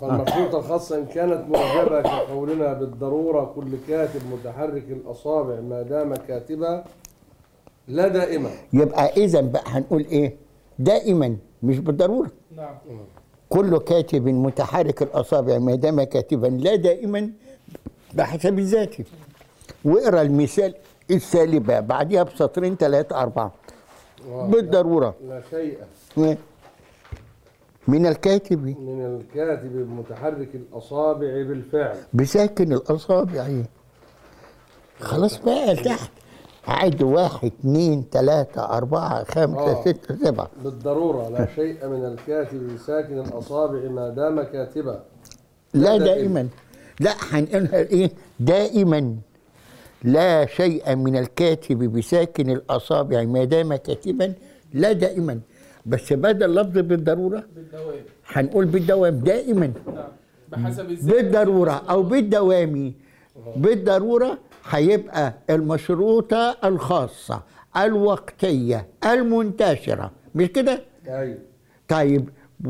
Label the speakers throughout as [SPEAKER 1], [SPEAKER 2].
[SPEAKER 1] فالمشروطة الخاصة إن كانت موجبة كقولنا بالضرورة كل كاتب متحرك الأصابع ما دام كاتبا لا دائما
[SPEAKER 2] يبقى اذا بقى هنقول ايه دائما مش بالضروره
[SPEAKER 3] نعم
[SPEAKER 2] كل كاتب متحرك الاصابع ما دام كاتبا لا دائما بحسب ذاته واقرا المثال السالبه بعديها بسطرين ثلاثه اربعه بالضروره
[SPEAKER 1] لا شيء
[SPEAKER 2] من الكاتب
[SPEAKER 1] من الكاتب المتحرك الأصابع بالفعل
[SPEAKER 2] بساكن الاصابع خلاص بقى تحت عد واحد اثنين ثلاثة أربعة خمسة
[SPEAKER 1] آه.
[SPEAKER 2] ستة سبعة
[SPEAKER 1] بالضرورة لا شيء من الكاتب ساكن الأصابع ما دام كاتبا
[SPEAKER 2] لا
[SPEAKER 1] دائما.
[SPEAKER 2] دائما لا هنقولها ايه دائما لا شيء من الكاتب بساكن الاصابع ما دام كاتبا لا دائما بس بدل لفظ بالضروره
[SPEAKER 3] بالدوام
[SPEAKER 2] هنقول بالدوام دائما
[SPEAKER 3] نعم بحسب الزمن
[SPEAKER 2] بالضروره او بالدوام بالضروره هيبقى المشروطه الخاصه الوقتيه المنتشره مش كده
[SPEAKER 1] أيوة
[SPEAKER 2] طيب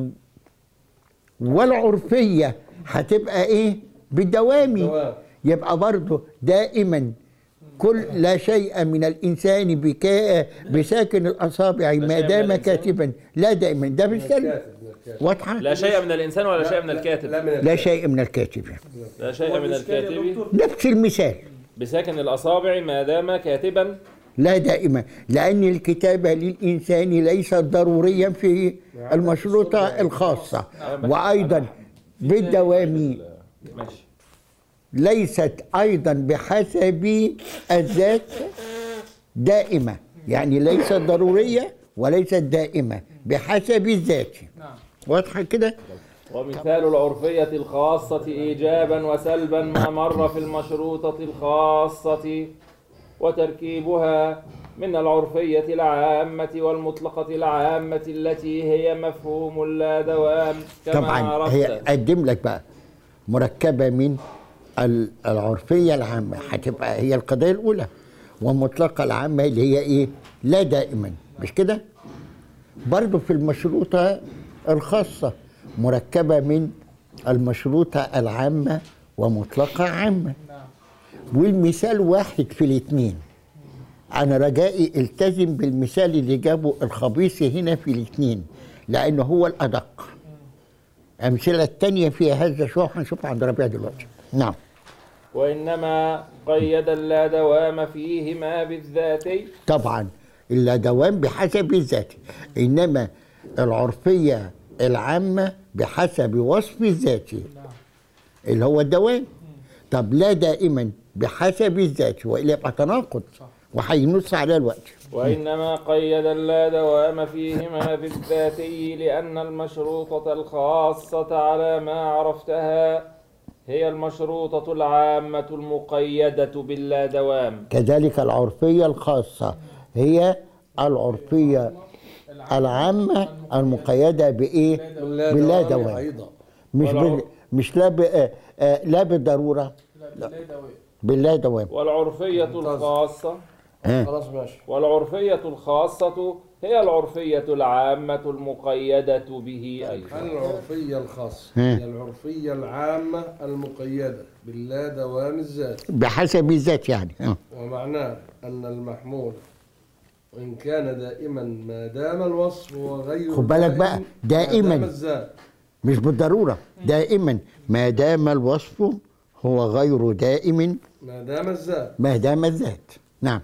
[SPEAKER 2] والعرفية هتبقى ايه بالدوامي
[SPEAKER 1] دوام.
[SPEAKER 2] يبقى برضه دائما كل لا شيء من الانسان بكاء بساكن الاصابع ما
[SPEAKER 4] شيء من
[SPEAKER 2] دام
[SPEAKER 4] الإنسان؟
[SPEAKER 2] كاتبا لا دائما ده
[SPEAKER 1] من
[SPEAKER 2] بالسلب
[SPEAKER 1] الكاتب من الكاتب
[SPEAKER 2] واضحه
[SPEAKER 4] لا شيء من الانسان ولا شيء من
[SPEAKER 1] لا-
[SPEAKER 4] الكاتب
[SPEAKER 1] لا من
[SPEAKER 2] لا
[SPEAKER 1] الكاتب.
[SPEAKER 2] شيء من الكاتب
[SPEAKER 4] لا شيء من
[SPEAKER 3] والإشكال يا
[SPEAKER 4] الكاتب
[SPEAKER 3] دكتور
[SPEAKER 2] نفس المثال
[SPEAKER 4] بساكن الاصابع ما دام كاتبا
[SPEAKER 2] لا دائما لأن الكتابة للإنسان ليست ضروريا في المشروطة الخاصة وأيضا بالدوام
[SPEAKER 4] ماشي
[SPEAKER 2] ليست ايضا بحسب الذات دائمه يعني ليست ضروريه وليست دائمه بحسب الذات
[SPEAKER 3] نعم
[SPEAKER 2] واضحه كده
[SPEAKER 4] ومثال العرفية الخاصة إيجابا وسلبا ما مر في المشروطة الخاصة وتركيبها من العرفية العامة والمطلقة العامة التي هي مفهوم لا دوام كما
[SPEAKER 2] طبعا هي
[SPEAKER 4] عرفت
[SPEAKER 2] اقدم لك بقى مركبه من ال- العرفيه العامه هتبقى هي القضيه الاولى ومطلقه العامه اللي هي ايه لا دائما مش كده برضه في المشروطه الخاصه مركبه من المشروطه العامه ومطلقه عامه
[SPEAKER 3] نعم
[SPEAKER 2] والمثال واحد في الاثنين انا رجائي التزم بالمثال اللي جابه الخبيثي هنا في الاثنين لانه هو الادق امثله التانية فيها هذا شو هنشوفها عند ربيع دلوقتي نعم
[SPEAKER 4] وإنما قيد اللا دوام فيهما بالذاتي
[SPEAKER 2] طبعا الا دوام بحسب الذات انما العرفيه العامه بحسب وصف الذات
[SPEAKER 3] نعم
[SPEAKER 2] اللي هو الدوام طب لا دائما بحسب الذات والا يبقى تناقض وهينص على الوقت
[SPEAKER 4] وإنما قيد اللا دوام فيهما بالذاتي لأن المشروطة الخاصة على ما عرفتها هي المشروطة العامة المقيدة باللا دوام
[SPEAKER 2] كذلك العرفية الخاصة هي العرفية العامة المقيدة بإيه؟ باللا دوام
[SPEAKER 1] أيضا
[SPEAKER 2] مش بال... مش لا ب... آه، آه، لا بالضرورة
[SPEAKER 3] لا لا دوام
[SPEAKER 2] باللا دوام
[SPEAKER 4] والعرفية الخاصة
[SPEAKER 2] ها.
[SPEAKER 1] خلاص ماشي
[SPEAKER 4] والعرفية الخاصة هي العرفية العامة المقيدة به أيضا
[SPEAKER 1] العرفية الخاصة
[SPEAKER 2] ها.
[SPEAKER 1] هي العرفية العامة المقيدة باللا دوام الذات
[SPEAKER 2] بحسب الذات يعني آه.
[SPEAKER 1] ومعناه أن المحمول وإن كان دائما ما دام الوصف وغير
[SPEAKER 2] خد بالك بقى، دائماً.
[SPEAKER 1] ما دام الذات
[SPEAKER 2] مش بالضرورة دائما ما دام الوصف هو غير دائم
[SPEAKER 1] ما دام الذات
[SPEAKER 2] ما دام الذات نعم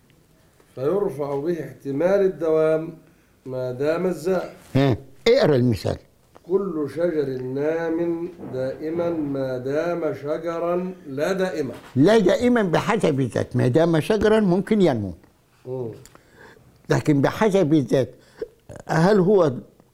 [SPEAKER 1] فيرفع به احتمال الدوام ما دام الذات
[SPEAKER 2] ها اقرا المثال
[SPEAKER 1] كل شجر نام دائما ما دام شجرا لا دائما
[SPEAKER 2] لا دائما بحسب الذات ما دام شجرا ممكن ينمو
[SPEAKER 1] مم.
[SPEAKER 2] لكن بحسب الذات هل هو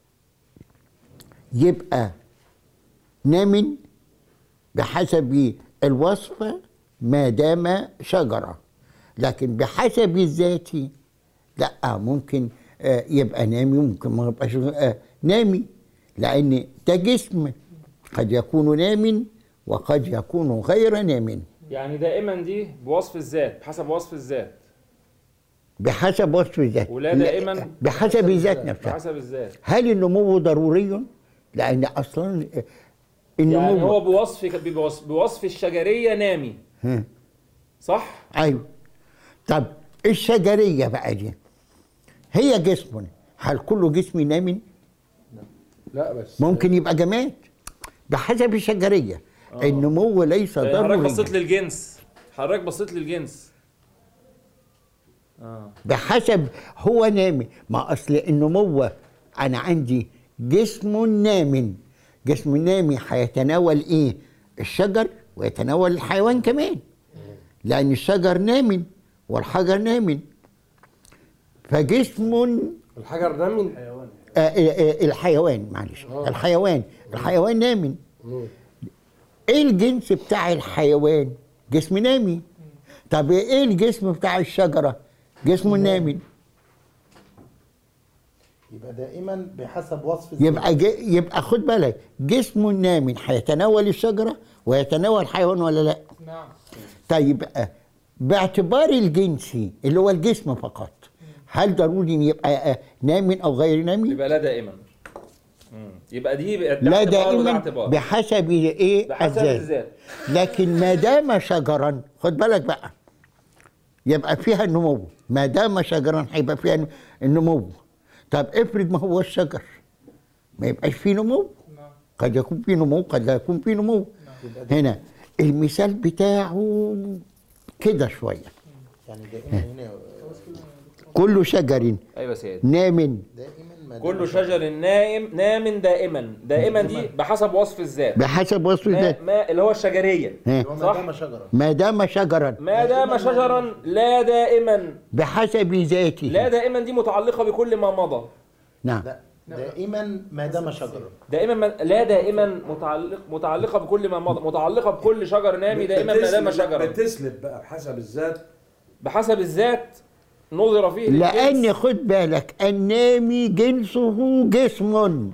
[SPEAKER 2] يبقى نام بحسب الوصف ما دام شجرة لكن بحسب الذات لا ممكن آه، يبقى نامي ممكن ما يبقاش آه، نامي لأن ده جسم قد يكون نام وقد يكون غير نام
[SPEAKER 4] يعني دائما دي بوصف الذات بحسب وصف الذات
[SPEAKER 2] بحسب وصف الذات
[SPEAKER 4] ولا
[SPEAKER 2] لا،
[SPEAKER 4] دائما
[SPEAKER 2] بحسب الذات نفسها
[SPEAKER 4] بحسب الذات
[SPEAKER 2] هل النمو ضروري؟ لأن أصلا النمو
[SPEAKER 4] يعني هو بوصف بوصف, بوصف الشجريه نامي
[SPEAKER 2] ها.
[SPEAKER 4] صح
[SPEAKER 2] ايوه طب الشجريه بقى دي هي جسم هل كل جسم نام
[SPEAKER 1] لا بس
[SPEAKER 2] ممكن يبقى جماد بحسب الشجريه النمو ليس
[SPEAKER 4] يعني حضرتك
[SPEAKER 2] ضروري
[SPEAKER 4] بصيت للجنس حضرتك بصيت للجنس اه
[SPEAKER 2] بحسب هو نامي ما اصل النمو انا عندي جسم نام جسم نامي هيتناول ايه الشجر ويتناول الحيوان كمان لان الشجر نام والحجر نام فجسم
[SPEAKER 1] الحجر ده من
[SPEAKER 2] آه آه آه الحيوان معلش
[SPEAKER 1] آه.
[SPEAKER 2] الحيوان الحيوان نام ايه الجنس بتاع الحيوان جسم نامي طب ايه الجسم بتاع الشجره جسم نامي
[SPEAKER 5] يبقى دائما بحسب وصف الزيت.
[SPEAKER 2] يبقى ج... يبقى خد بالك جسم نام هيتناول الشجره ويتناول الحيوان ولا لا
[SPEAKER 3] نعم
[SPEAKER 2] طيب آه، باعتبار الجنسي اللي هو الجسم فقط هل ضروري إن يبقى آه، نام او غير نام
[SPEAKER 4] يبقى لا دائما مم. يبقى دي ده
[SPEAKER 2] لا
[SPEAKER 4] اعتبار وده
[SPEAKER 2] دائما
[SPEAKER 4] اعتبار.
[SPEAKER 2] بحسب ايه
[SPEAKER 4] بحسب
[SPEAKER 2] الذات
[SPEAKER 4] الذات
[SPEAKER 2] لكن ما دام شجرا خد بالك بقى يبقى فيها النمو ما دام شجرا هيبقى فيها النمو طب افرض ما هو الشجر ما يبقاش فيه نمو
[SPEAKER 3] نعم
[SPEAKER 2] قد يكون فيه نمو قد لا يكون فيه نمو هنا المثال بتاعه كده شويه
[SPEAKER 5] يعني دائما هنا
[SPEAKER 2] كل شجر
[SPEAKER 4] ايوه يا سيدي
[SPEAKER 2] نام
[SPEAKER 5] دائما ما دام
[SPEAKER 4] كل شجر نائم نام دائما دائما دي بحسب وصف الذات
[SPEAKER 2] بحسب وصف
[SPEAKER 4] ما,
[SPEAKER 2] الذات
[SPEAKER 4] ما اللي هو الشجريه
[SPEAKER 2] ها.
[SPEAKER 5] هو ما
[SPEAKER 4] صح.
[SPEAKER 5] دام شجرا
[SPEAKER 2] ما دام شجرا
[SPEAKER 4] ما دام شجرا لا دائما
[SPEAKER 2] بحسب ذاته
[SPEAKER 4] لا دائما دي متعلقه بكل ما مضى
[SPEAKER 2] نعم
[SPEAKER 5] لا دائما ما دام شجرا
[SPEAKER 4] دائما ما لا دائما متعلق متعلقه بكل ما مضى متعلقه بكل شجر نامي دائما ما دام
[SPEAKER 1] بتسلب-
[SPEAKER 4] شجرا
[SPEAKER 1] بتسلب بقى بحسب الذات
[SPEAKER 4] بحسب الذات نظر فيه للجنس.
[SPEAKER 2] لأن خد بالك النامي جنسه جسم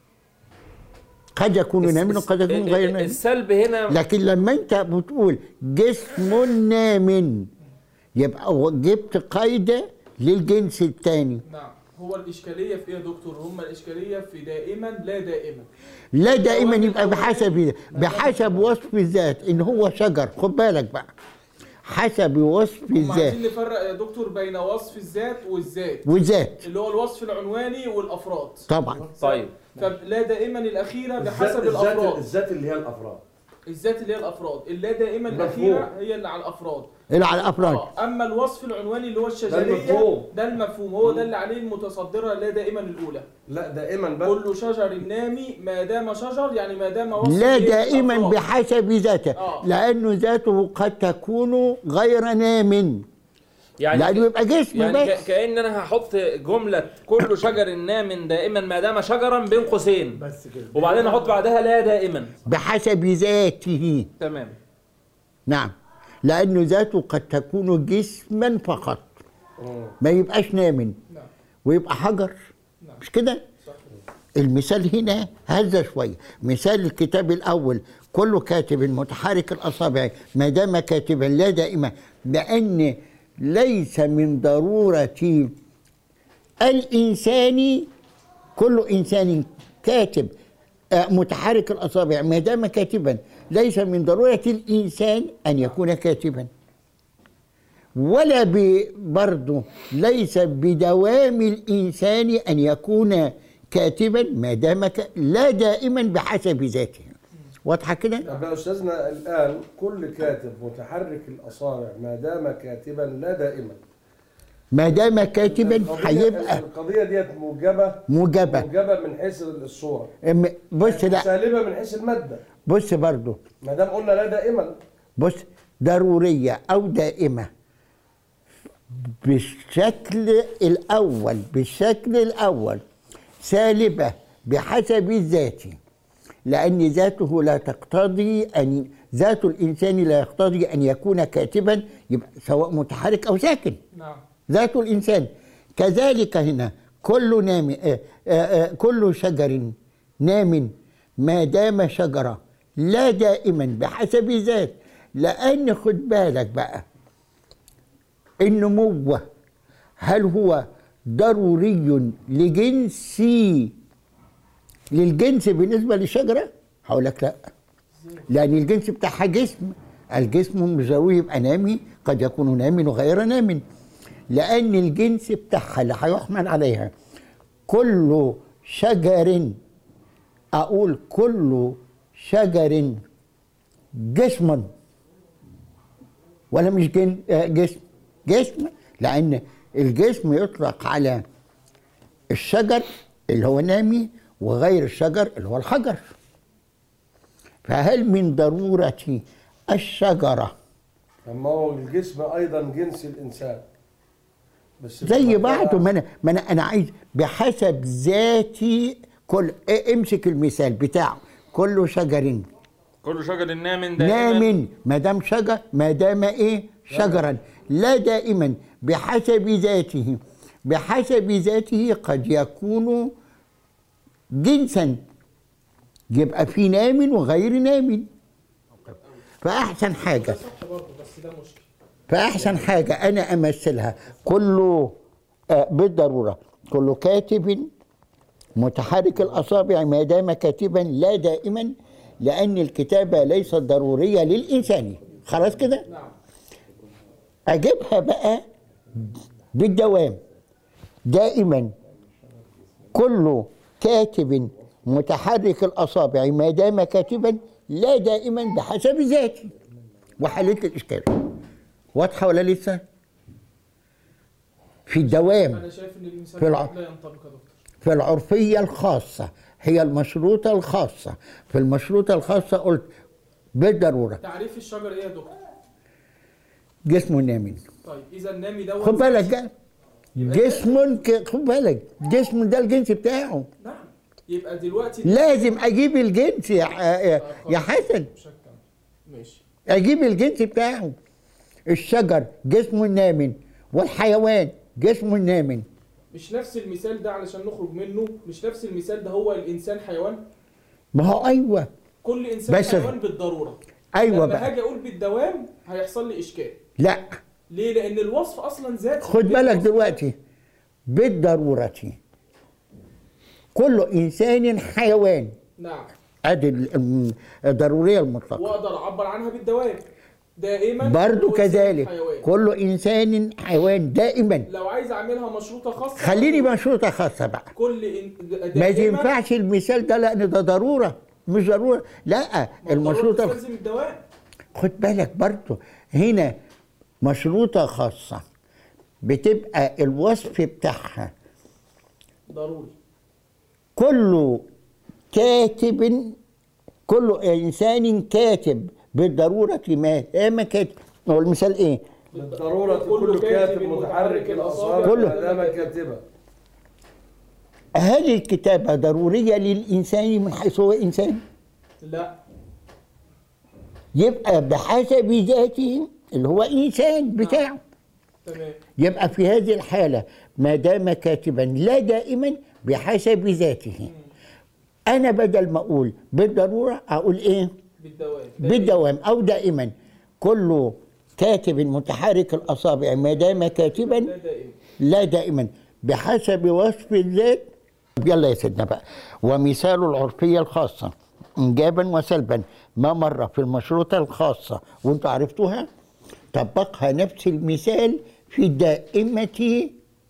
[SPEAKER 2] قد يكون
[SPEAKER 4] الس-
[SPEAKER 2] نام وقد يكون
[SPEAKER 4] ال-
[SPEAKER 2] غير
[SPEAKER 4] ال-
[SPEAKER 2] نام
[SPEAKER 4] السلب هنا
[SPEAKER 2] لكن لما انت بتقول جسم نام يبقى جبت قاعدة للجنس الثاني
[SPEAKER 3] نعم هو الإشكالية في إيه يا دكتور؟ هم الإشكالية في دائما لا دائما
[SPEAKER 2] لا دائما
[SPEAKER 3] هو
[SPEAKER 2] يبقى
[SPEAKER 3] الأولاني-
[SPEAKER 2] بحسب بحسب وصف الذات ان هو شجر خد بالك بقى حسب وصف
[SPEAKER 3] هم
[SPEAKER 2] الذات
[SPEAKER 3] عايزين نفرق يا دكتور بين وصف الذات والذات
[SPEAKER 2] وذات
[SPEAKER 3] اللي هو الوصف العنواني والأفراد
[SPEAKER 2] طبعا
[SPEAKER 4] طيب
[SPEAKER 3] فلا دائما الأخيرة
[SPEAKER 1] الذات
[SPEAKER 3] بحسب
[SPEAKER 1] الذات
[SPEAKER 3] الأفراد
[SPEAKER 1] الذات اللي هي الافراد
[SPEAKER 3] الذات اللي هي الأفراد اللا دائما
[SPEAKER 1] مفهوم.
[SPEAKER 3] الأخيرة هي اللي على الأفراد
[SPEAKER 2] اللي على الافراد
[SPEAKER 3] آه. أما الوصف العنواني اللي هو الشجرية
[SPEAKER 1] المفهوم.
[SPEAKER 3] ده المفهوم هو ده اللي عليه المتصدرة لا دائما الأولى
[SPEAKER 1] لا دائما بقى
[SPEAKER 3] كل شجر نامي ما دام شجر يعني ما دام وصف
[SPEAKER 2] لا
[SPEAKER 3] إيه؟
[SPEAKER 2] دائما
[SPEAKER 3] الأفراد.
[SPEAKER 2] بحسب ذاته
[SPEAKER 3] آه.
[SPEAKER 2] لانه ذاته قد تكون غير نام
[SPEAKER 4] يعني
[SPEAKER 2] لانه يبقى جسم
[SPEAKER 4] يعني
[SPEAKER 2] بس
[SPEAKER 4] ك- كأن انا هحط جملة كل شجر نام دائما ما دام شجرا بين قوسين
[SPEAKER 5] بس كده
[SPEAKER 4] وبعدين احط بعدها لا دائما
[SPEAKER 2] بحسب ذاته
[SPEAKER 4] تمام
[SPEAKER 2] نعم لانه ذاته قد تكون جسما فقط
[SPEAKER 1] مم.
[SPEAKER 2] ما يبقاش نام
[SPEAKER 3] نعم
[SPEAKER 2] ويبقى حجر
[SPEAKER 3] نعم.
[SPEAKER 2] مش كده المثال هنا هذا شويه مثال الكتاب الاول كل كاتب متحرك الاصابع ما دام كاتبا لا دائما لان ليس من ضروره الانسان كل انسان كاتب آه، متحرك الاصابع ما دام كاتبا ليس من ضروره الانسان ان يكون كاتبا ولا ب- برضه ليس بدوام الانسان ان يكون كاتبا ما دام ك... لا دائما بحسب ذاته واضحه كده
[SPEAKER 1] طب يا استاذنا الان كل كاتب متحرك الاصابع ما دام كاتبا لا دائما
[SPEAKER 2] ما دام كاتبا
[SPEAKER 1] القضية-
[SPEAKER 2] هيبقى
[SPEAKER 1] القضيه ديت موجبه
[SPEAKER 2] موجبه
[SPEAKER 1] موجبه من حيث الصوره
[SPEAKER 2] أم- بص لا
[SPEAKER 1] سالبه من حيث الماده
[SPEAKER 2] بص برضه
[SPEAKER 1] ما دام قلنا لا دائما
[SPEAKER 2] بص ضروريه او دائمه بالشكل الاول بالشكل الاول سالبه بحسب الذات لان ذاته لا تقتضي ان ذات الانسان لا يقتضي ان يكون كاتبا يبقى سواء متحرك او ساكن
[SPEAKER 3] نعم
[SPEAKER 2] ذات الانسان كذلك هنا كل نام آه، آه، آه، كل شجر نام ما دام شجره لا دائما بحسب ذات لان خد بالك بقى النمو هل هو ضروري لجنسي للجنس بالنسبه للشجره هقول لك لا لان الجنس بتاعها جسم الجسم مش ضروري يبقى نامي قد يكون نام وغير نام لان الجنس بتاعها اللي هيحمل عليها كل شجر اقول كل شجر جسم ولا مش جن آه، جسم جسم لان الجسم يطلق على الشجر اللي هو نامي وغير الشجر اللي هو الحجر فهل من ضرورة الشجرة
[SPEAKER 1] اما هو الجسم ايضا جنس الانسان بس
[SPEAKER 2] زي
[SPEAKER 1] بتبقى-
[SPEAKER 2] بعضه ما انا ما انا انا عايز بحسب ذاتي كل إيه امسك المثال بتاعه كل شجر
[SPEAKER 4] كل شجر نام دائما
[SPEAKER 2] نام ما دام شجر ما دام ايه شجرا لا دائما بحسب ذاته بحسب ذاته قد يكون جنسا يبقى في نام وغير نام فاحسن حاجه
[SPEAKER 3] صح برضه بس ده مشكل
[SPEAKER 2] فأحسن حاجة أنا أمثلها كل آه، بالضرورة كل كاتب متحرك الأصابع ما دام كاتبا لا دائما لأن الكتابة ليست ضرورية للإنسان خلاص كده
[SPEAKER 3] نعم
[SPEAKER 2] أجيبها بقى بالدوام دائما كل كاتب متحرك الأصابع ما دام كاتبا لا دائما بحسب ذاته وحلت الإشكال واضحة ولا لسه؟ في الدوام
[SPEAKER 3] انا شايف ان المثال
[SPEAKER 2] في الع-
[SPEAKER 3] لا ينطبق يا دكتور
[SPEAKER 2] في العرفية الخاصة هي المشروطة الخاصة في المشروطة الخاصة قلت بالضرورة
[SPEAKER 3] تعريف الشجر ايه يا دكتور
[SPEAKER 2] جسم نام
[SPEAKER 3] طيب اذا النامي دوت
[SPEAKER 2] خد بالك بقى جسم ك- خد بالك جسم ده الجنس بتاعه
[SPEAKER 3] نعم يبقى دلوقتي
[SPEAKER 2] لازم اجيب الجنس يا يا- يا حسن
[SPEAKER 3] بشكل ماشي
[SPEAKER 2] اجيب الجنس بتاعه الشجر جسم نام والحيوان جسم نام
[SPEAKER 3] مش نفس المثال ده علشان نخرج منه مش نفس المثال ده هو الانسان حيوان
[SPEAKER 2] ما هو ايوه
[SPEAKER 3] كل انسان
[SPEAKER 2] بس-
[SPEAKER 3] حيوان بالضروره
[SPEAKER 2] ايوه
[SPEAKER 3] لما
[SPEAKER 2] بقى
[SPEAKER 3] هاجي اقول بالدوام هيحصل لي اشكال
[SPEAKER 2] لا
[SPEAKER 3] ليه لان الوصف اصلا ذات
[SPEAKER 2] خد بالك دلوقتي بالضرورة كل إنسان حيوان
[SPEAKER 3] نعم
[SPEAKER 2] ادي ال- الم- الضرورية المطلقة
[SPEAKER 3] واقدر اعبر عنها بالدوام دائما
[SPEAKER 2] برضو
[SPEAKER 3] كل إنسان
[SPEAKER 2] كذلك
[SPEAKER 3] حيوان.
[SPEAKER 2] كل إنسان حيوان دائما
[SPEAKER 3] لو عايز اعملها مشروطه خاصه
[SPEAKER 2] خليني مشروطة خاصة بقى
[SPEAKER 3] كل إن...
[SPEAKER 2] ما
[SPEAKER 3] دائماً-
[SPEAKER 2] ينفعش المثال ده لأن ده ضرورة مش ضرورة لا
[SPEAKER 3] ما الضرورة
[SPEAKER 2] المشروطة
[SPEAKER 3] تستلزم الدوام
[SPEAKER 2] خد بالك برضو هنا مشروطة خاصة بتبقى الوصف بتاعها
[SPEAKER 3] ضروري
[SPEAKER 2] كل كاتب كل انسان كاتب بالضروره ما دام كاتب هو المثال ايه؟
[SPEAKER 1] بالضرورة
[SPEAKER 3] كل
[SPEAKER 1] كل كاتب
[SPEAKER 3] كاتب
[SPEAKER 1] متحرك
[SPEAKER 3] متحرك
[SPEAKER 1] الأصابع
[SPEAKER 2] كله.
[SPEAKER 1] ما دام كاتبا
[SPEAKER 2] هل الكتابه ضروريه للانسان من حيث هو انسان؟
[SPEAKER 3] لا
[SPEAKER 2] يبقى بحسب ذاته اللي هو انسان بتاعه
[SPEAKER 3] تمام
[SPEAKER 2] يبقى في هذه الحاله ما دام كاتبا لا دائما بحسب ذاته انا بدل ما اقول بالضروره اقول ايه؟
[SPEAKER 3] بالدوام
[SPEAKER 2] بالدوام او دائما كل كاتب متحرك الاصابع ما دام كاتبا
[SPEAKER 3] لا دائما
[SPEAKER 2] لا دائما بحسب وصف الذات يلا يا سيدنا بقى ومثال العرفيه الخاصه انجابا وسلبا ما مر في المشروطه الخاصه وانتوا عرفتوها طبقها نفس المثال في الدائمه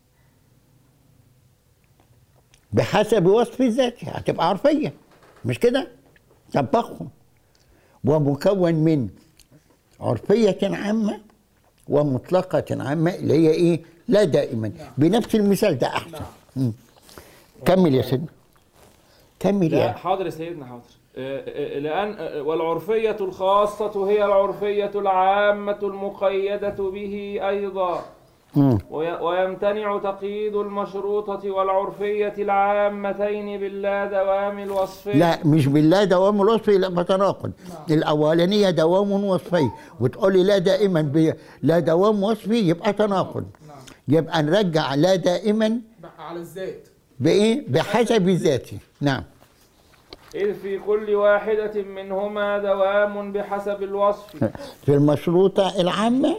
[SPEAKER 2] بحسب وصف الذات هتبقى عرفيه مش كده طبقهم ومكون من عرفية عامة ومطلقة عامة اللي هي ايه؟ لا دائما بنفس المثال ده احسن مم. كمل يا سيدنا كمل
[SPEAKER 4] لا
[SPEAKER 2] يا
[SPEAKER 4] حاضر يا سيدنا حاضر آه، آه، لأن آه، والعرفية الخاصة هي العرفية العامة المقيدة به أيضا
[SPEAKER 2] مم.
[SPEAKER 4] وي- ويمتنع تقييد المشروطة والعرفية العامتين باللا دوام الوصفي
[SPEAKER 2] لا مش بالله دوام الوصفي لا بتناقض الاولانيه دوام وصفي وتقولي لا دائما ب- لا دوام وصفي يبقى تناقض
[SPEAKER 3] نعم
[SPEAKER 2] يبقى نرجع لا دائما
[SPEAKER 3] بقى على الذات
[SPEAKER 2] بايه بحسب ذاته نعم
[SPEAKER 4] إذ في كل واحدة منهما دوام بحسب الوصف
[SPEAKER 2] في المشروطه العامه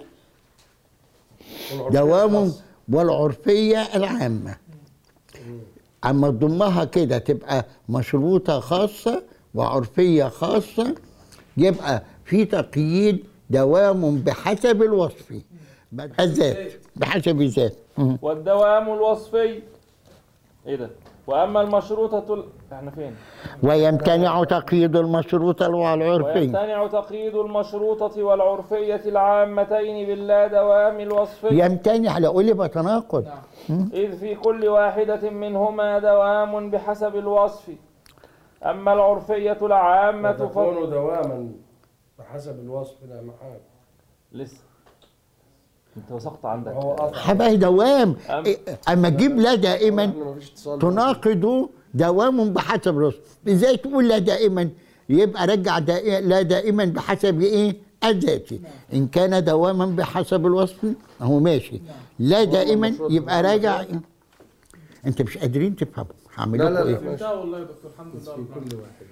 [SPEAKER 2] دوام والعرفية العامة أما تضمها كده تبقى مشروطة خاصة وعرفية خاصة يبقى في تقييد دوام بحسب الوصف الذات بحسب الذات مم.
[SPEAKER 4] والدوام الوصفي ايه ده واما المشروطه ال... احنا فين
[SPEAKER 2] ويمتنع تقييد المشروط والعرفي
[SPEAKER 4] ويمتنع تقييد المشروطه والعرفيه العامتين باللا دوام الوصفي
[SPEAKER 2] يمتنع لو لي بتناقض
[SPEAKER 4] إذ في كل واحدة منهما دوام بحسب الوصف أما العرفية العامة ف...
[SPEAKER 1] تكون دواما بحسب الوصف لا محال
[SPEAKER 4] لسه انت وثقت عندك
[SPEAKER 1] هو قطع
[SPEAKER 2] حبايب دوام
[SPEAKER 4] أم-
[SPEAKER 2] إيه، اما تجيب لا دائما
[SPEAKER 1] احنا مفيش اتصال
[SPEAKER 2] تناقض دوام بحسب الوصف ازاي تقول لا دائما يبقى رجع دائما لا دائما بحسب ايه الذاتي ان كان دواما بحسب الوصف هو ماشي لا دائما
[SPEAKER 1] المشروط
[SPEAKER 2] يبقى
[SPEAKER 1] بالحسب
[SPEAKER 2] راجع انت مش قادرين تفهموا هعمل
[SPEAKER 1] لا، لا،
[SPEAKER 2] لكم
[SPEAKER 1] لا.
[SPEAKER 2] ايه
[SPEAKER 3] فهمتها والله يا دكتور الحمد
[SPEAKER 1] بس
[SPEAKER 3] لله
[SPEAKER 1] في
[SPEAKER 3] رب العالمين.
[SPEAKER 1] كل واحد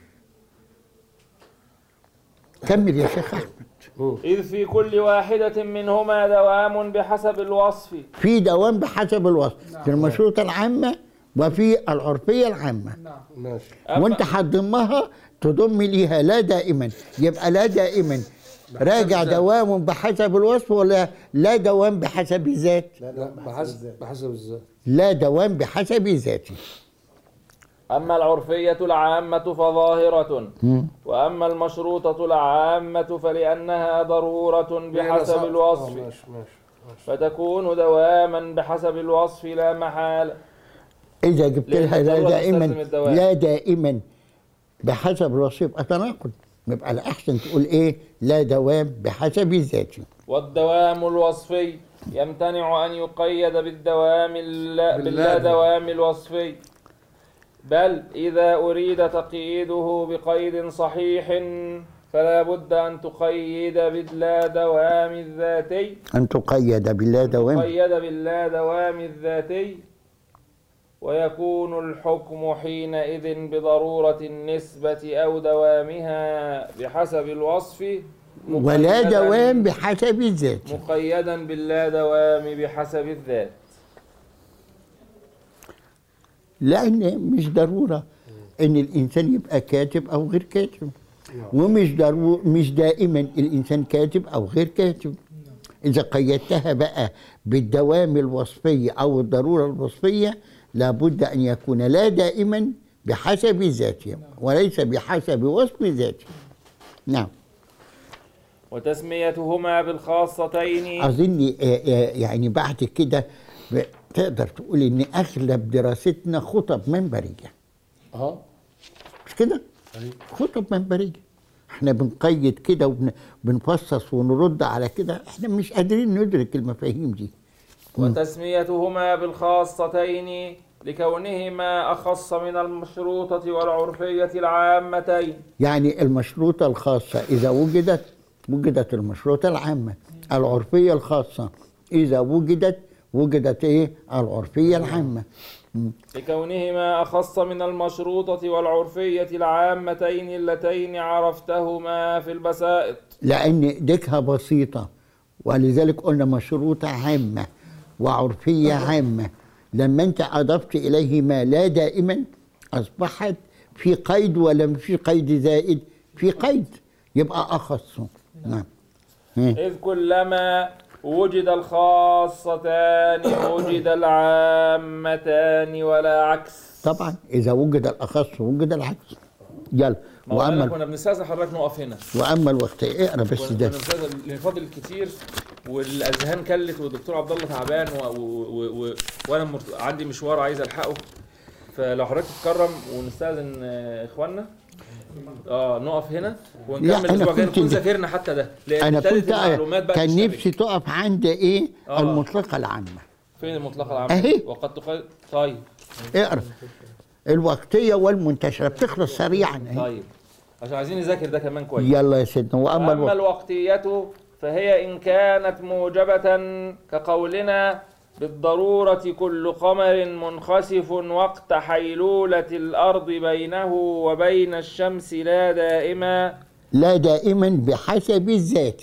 [SPEAKER 2] كمل يا شيخ احمد
[SPEAKER 4] إذ في كل واحدة منهما دوام بحسب الوصف
[SPEAKER 2] في دوام بحسب الوصف في المشروطه العامه وفي العرفيه العامه
[SPEAKER 3] نعم
[SPEAKER 1] ماشي
[SPEAKER 4] أما-
[SPEAKER 2] وانت هتضمها تضم ليها لا دائما يبقى لا دائما راجع
[SPEAKER 1] الذات.
[SPEAKER 2] دوام بحسب الوصف ولا لا دوام بحسب الذات
[SPEAKER 5] لا
[SPEAKER 1] لا
[SPEAKER 5] لا
[SPEAKER 1] بحسب بحسب الذات
[SPEAKER 2] لا دوام بحسب ذاته
[SPEAKER 4] أما العرفية العامة فظاهرة وأما المشروطة العامة فلأنها ضرورة بحسب
[SPEAKER 1] آه،
[SPEAKER 4] الوصف
[SPEAKER 1] ماشي ماشي ماشي
[SPEAKER 4] فتكون دواما بحسب الوصف لا محالة
[SPEAKER 2] اذا جبت
[SPEAKER 4] لأن
[SPEAKER 2] لها لا
[SPEAKER 4] الضرورة
[SPEAKER 2] دائما
[SPEAKER 4] تستلزم الدوام.
[SPEAKER 2] لا دائما بحسب الوصف يبقى تناقض يبقى الاحسن تقول ايه لا دوام بحسب ذاته
[SPEAKER 4] والدوام الوصفي يمتنع أن يقيد بالدوام اللا,
[SPEAKER 1] باللا
[SPEAKER 4] باللا
[SPEAKER 1] دوام.
[SPEAKER 4] دوام الوصفي بل إذا أريد تقييده بقيد صحيح فلا بد أن تقيد باللا دوام الذاتي
[SPEAKER 2] ان تقيد باللا دوام
[SPEAKER 4] تقيد باللا دوام الذاتي ويكون الحكم حينئذ بضرورة النسبة أو دوامها بحسب الوصف
[SPEAKER 2] ولا
[SPEAKER 4] مقيداً-
[SPEAKER 2] دوام بحسب الذات
[SPEAKER 4] مقيدا باللا دوام بحسب الذات
[SPEAKER 2] لان مش ضروره ان الانسان يبقى كاتب او غير كاتب ومش ضرو مش دائما الانسان كاتب او غير كاتب اذا قيدتها بقى بالدوام الوصفيه او الضروره الوصفيه لابد ان يكون لا دائما بحسب ذاته وليس بحسب وصف ذاته نعم
[SPEAKER 4] وتسميتهما بالخاصتين
[SPEAKER 2] اظن آه، آه، يعني بعد كده ب- تقدر تقول ان اغلب دراستنا خطب منبريه
[SPEAKER 1] اه
[SPEAKER 2] مش كده؟ خطب منبريه احنا بنقيد كده وبنفصص ونرد على كده احنا مش قادرين ندرك المفاهيم دي
[SPEAKER 4] وتسميتهما بالخاصتين لكونهما أخص من المشروطة والعرفية العامتين
[SPEAKER 2] يعني المشروطة الخاصة إذا وجدت وجدت المشروطة العامة العرفية الخاصة إذا وجدت وجدت إيه العرفية العامة مم.
[SPEAKER 4] لكونهما أخص من المشروطة والعرفية العامتين اللتين عرفتهما في البسائط
[SPEAKER 2] لأن ديكها بسيطة ولذلك قلنا مشروطة عامة وعرفية عامة لما أنت أضفت إليهما لا دائما أصبحت في قيد ولا مش في قيد زائد في قيد يبقى أخص نعم مم.
[SPEAKER 4] إذ كلما وجد الخاصتان وجد العامتان ولا عكس
[SPEAKER 2] طبعا إذا وجد الأخص وجد العكس يلا
[SPEAKER 4] مولانا
[SPEAKER 2] وأما
[SPEAKER 4] كنا بنستاذن حضرتك نقف هنا
[SPEAKER 2] وأما الوقت اقرا بس
[SPEAKER 4] كنا
[SPEAKER 2] ده
[SPEAKER 4] بنستاذن لأن فاضل كتير والاذهان كلت والدكتور عبد الله تعبان و... و... و... و... وانا مرت... عندي مشوار عايز الحقه فلو حضرتك تتكرم ونستاذن آه، اخواننا اه نقف هنا
[SPEAKER 2] لا،
[SPEAKER 4] ونكمل
[SPEAKER 2] أنا
[SPEAKER 4] الاسبوع الجاي
[SPEAKER 2] كنت-
[SPEAKER 4] نكون ذاكرنا حتى ده لان
[SPEAKER 2] أنا
[SPEAKER 4] ابتدت
[SPEAKER 2] كنت
[SPEAKER 4] المعلومات بقى
[SPEAKER 2] كان
[SPEAKER 4] تشتبك.
[SPEAKER 2] نفسي تقف عند إيه
[SPEAKER 4] آه.
[SPEAKER 2] المطلقة العامة
[SPEAKER 4] فين المطلقه العامه
[SPEAKER 2] أهي.
[SPEAKER 4] وقد تقال طيب
[SPEAKER 2] اقرا الوقتية والمنتشرة بتخلص سريعا أهي.
[SPEAKER 4] طيب عشان عايزين نذاكر ده كمان كويس
[SPEAKER 2] يلا يا سيدنا واما
[SPEAKER 4] وأما
[SPEAKER 2] الوقت
[SPEAKER 4] الوقتية فهي إن كانت موجبة كقولنا بالضرورة كل قمر منخسف وقت حيلولة الأرض بينه وبين الشمس لا دائما
[SPEAKER 2] لا دائما بحسب الذات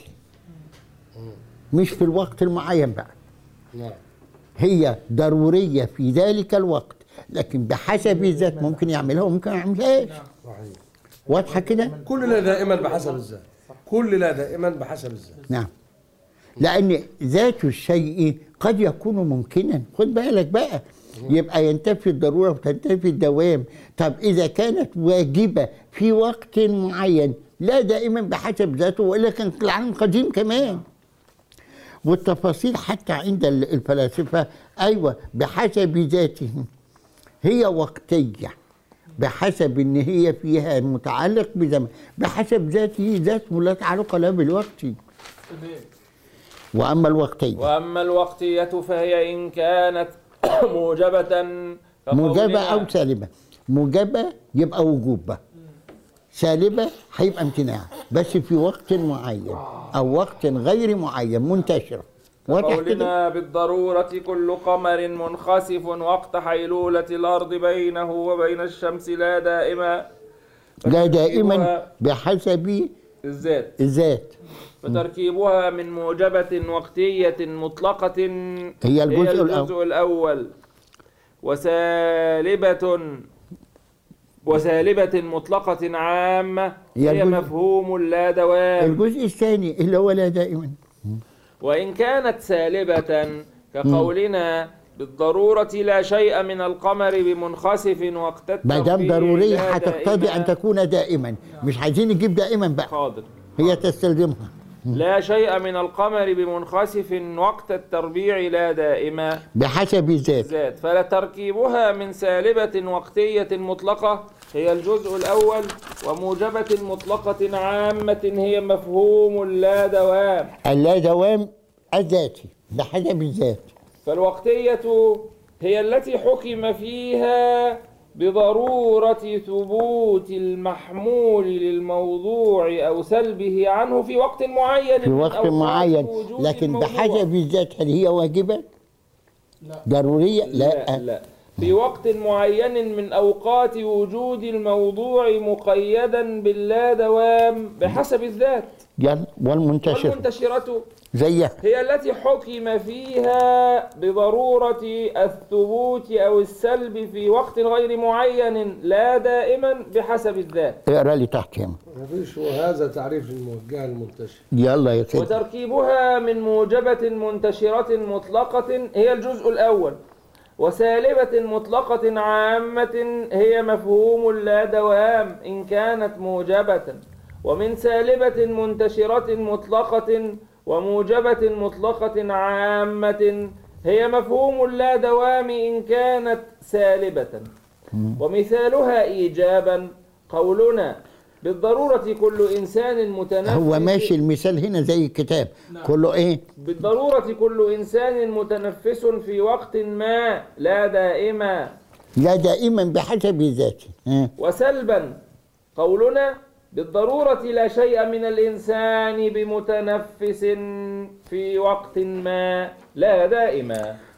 [SPEAKER 2] مش في الوقت المعين بقى
[SPEAKER 1] نعم
[SPEAKER 2] هي ضرورية في ذلك الوقت لكن بحسب الذات ممكن يعملها وممكن ما يعملهاش
[SPEAKER 1] صحيح
[SPEAKER 2] واضحه كده
[SPEAKER 1] كل لا دائما بحسب الذات كل لا دائما بحسب الذات
[SPEAKER 2] نعم لأن ذات الشيء قد يكون ممكنا خد بالك بقى يبقى ينتفي الضرورة وتنتفي الدوام طب إذا كانت واجبة في وقت معين لا دائما بحسب ذاته وإلا كان العالم قديم كمان والتفاصيل حتى عند ال- الفلاسفة أيوة بحسب ذاته هي وقتية بحسب ان هي فيها متعلق بزمن بحسب ذاته ذاته لا تعلق لها بالوقت
[SPEAKER 3] تمام
[SPEAKER 2] واما الوقتيه
[SPEAKER 4] وأما الوقتية فهي إن كانت موجبة
[SPEAKER 2] موجبه
[SPEAKER 4] كقولنا-
[SPEAKER 2] او سالبه موجبه يبقى وجوب بقى سالبه هيبقى امتناع بس في وقت معين او وقت غير معين منتشره واضح كده
[SPEAKER 4] قولنا بالضرورة كل قمر منخسف وقت حيلولة الأرض بينه وبين الشمس لا دائما
[SPEAKER 2] لا دائما
[SPEAKER 4] فتركيبها
[SPEAKER 2] بحسب
[SPEAKER 4] الذات
[SPEAKER 2] الذات
[SPEAKER 4] فتركيبها من موجبة وقتية مطلقة
[SPEAKER 2] هي الجزء الأول.
[SPEAKER 4] الجزء الأول وسالبة وسالبة مطلقة عامة
[SPEAKER 2] هي
[SPEAKER 4] هي
[SPEAKER 2] الجزء-
[SPEAKER 4] مفهوم لا دوام
[SPEAKER 2] الجزء الثاني اللي هو لا دائما
[SPEAKER 4] وإن كانت سالبة كقولنا بالضرورة لا شيء من القمر بمنخسف وقت
[SPEAKER 2] ما دام
[SPEAKER 4] التوفيق
[SPEAKER 2] ضروريه
[SPEAKER 4] لا
[SPEAKER 2] هتقتضي
[SPEAKER 4] دائما.
[SPEAKER 2] ان تكون دائما مش عايزين نجيب دائما بقى
[SPEAKER 4] حاضر
[SPEAKER 2] هي تستلزمها
[SPEAKER 4] لا شيء من القمر بمنخسف وقت التربيع لا دائما
[SPEAKER 2] بحسب الذات
[SPEAKER 4] ذات فلا تركيبها من سالبة وقتية مطلقة هي الجزء الأول وموجبة مطلقة عامة هي مفهوم لا دوام
[SPEAKER 2] اللا دوام الذاتي بحسب الذات
[SPEAKER 4] فالوقتية هي التي حكم فيها بضرورة ثبوت المحمول للموضوع أو سلبه عنه في وقت معين
[SPEAKER 2] في
[SPEAKER 4] من
[SPEAKER 2] وقت
[SPEAKER 4] أوقات
[SPEAKER 2] معين
[SPEAKER 4] وجود
[SPEAKER 2] لكن
[SPEAKER 4] الموضوع.
[SPEAKER 2] بحسب الذات هل هي واجبة؟
[SPEAKER 3] لا.
[SPEAKER 2] ضرورية؟
[SPEAKER 4] لا
[SPEAKER 2] لا,
[SPEAKER 4] لا في وقت معين من أوقات وجود الموضوع مقيدا باللا دوام بحسب الذات
[SPEAKER 2] يلا والمنتشر
[SPEAKER 4] والمنتشرة
[SPEAKER 2] زيها
[SPEAKER 4] هي التي حكم فيها بضرورة الثبوت أو السلب في وقت غير معين لا دائما بحسب الذات
[SPEAKER 2] اقرا لي تحت هنا
[SPEAKER 1] مفيش وهذا تعريف الموجهة المنتشرة
[SPEAKER 2] يلا يا سيدي
[SPEAKER 4] وتركيبها من موجبة منتشرة مطلقة هي الجزء الأول وسالبة مطلقة عامة هي مفهوم لا دوام إن كانت موجبة ومن سالبة منتشرة مطلقة وموجبة مطلقة عامة هي مفهوم لا دوام إن كانت سالبة ومثالها إيجابا قولنا بالضرورة كل إنسان متنفس
[SPEAKER 2] هو ماشي المثال هنا زي الكتاب كله ايه؟
[SPEAKER 4] بالضرورة كل إنسان متنفس في وقت ما لا دائما
[SPEAKER 2] لا دائما بحسب ذاته ها.
[SPEAKER 4] وسلبا قولنا بالضرورة لا شيء من الإنسان بمتنفس في وقت ما لا دائما